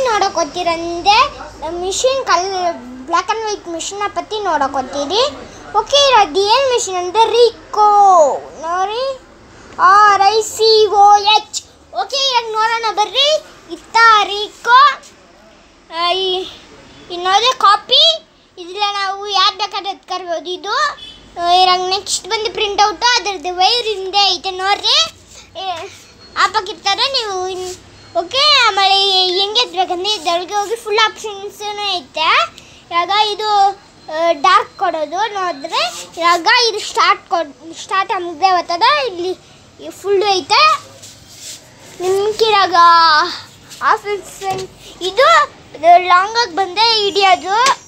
ನೋಡೋಕೆ ಹೋಗ್ತೀರಂದ್ರೆ ಮಿಷಿನ್ ಕಲ್ ಬ್ಲ್ಯಾಕ್ ಆ್ಯಂಡ್ ವೈಟ್ ಮಿಷಿನ್ನ ಪற்றி ನೋಡೋಕೆ ಹೋಗ್ತೀರಿ ಓಕೆ ಅದು ಏನು ಮಿಷಿನ್ ಅಂದರೆ ರೀಕೋ ನೋಡಿ R I C O H okay ಇವಾಗ ನೋಡೋಣ ಬರ್ರಿ ಇತ್ತ ರೀಕೋ ಇನ್ನೊಂದೇ ಕಾಪಿ ಇದಿಲ್ಲ ನಾವು ಯಾರು ಬೇಕಾದ್ರೆ ಎತ್ಕರ್ಬೋದು ಇದು ಇವಾಗ ನೆಕ್ಸ್ಟ್ ಬಂದು ಪ್ರಿಂಟೌಟು ಅದ್ರದ್ದು ವೈರ್ ಹಿಂದೆ ಐತೆ ನೋಡ್ರಿ ಹಾಕಿರ್ತಾರೆ ನೀವು ಓಕೆ ಆಮೇಲೆ ಹೆಂಗೆ ಎತ್ಬೇಕಂದ್ರೆ ಇದ್ರೊಳಗೆ ಹೋಗಿ ಫುಲ್ ಆಪ್ಷನ್ಸೂ ಐತೆ ಇವಾಗ ಇದು ಡಾರ್ಕ್ ಕೊಡೋದು ನೋಡಿದ್ರೆ ಇವಾಗ ಇದು ಸ್ಟಾರ್ಟ್ ಕೊಡ್ ಸ್ಟಾರ್ಟ್ ಮುಗ್ದೆ ಬರ್ತದ ಇಲ್ಲಿ ಫುಲ್ಲು ಐತೆ ನಿಮ್ಗೆ ಇವಾಗ ಆಫೀಸ್ ಇದು ಲಾಂಗಾಗಿ ಬಂದೆ ಹಿಡಿಯೋದು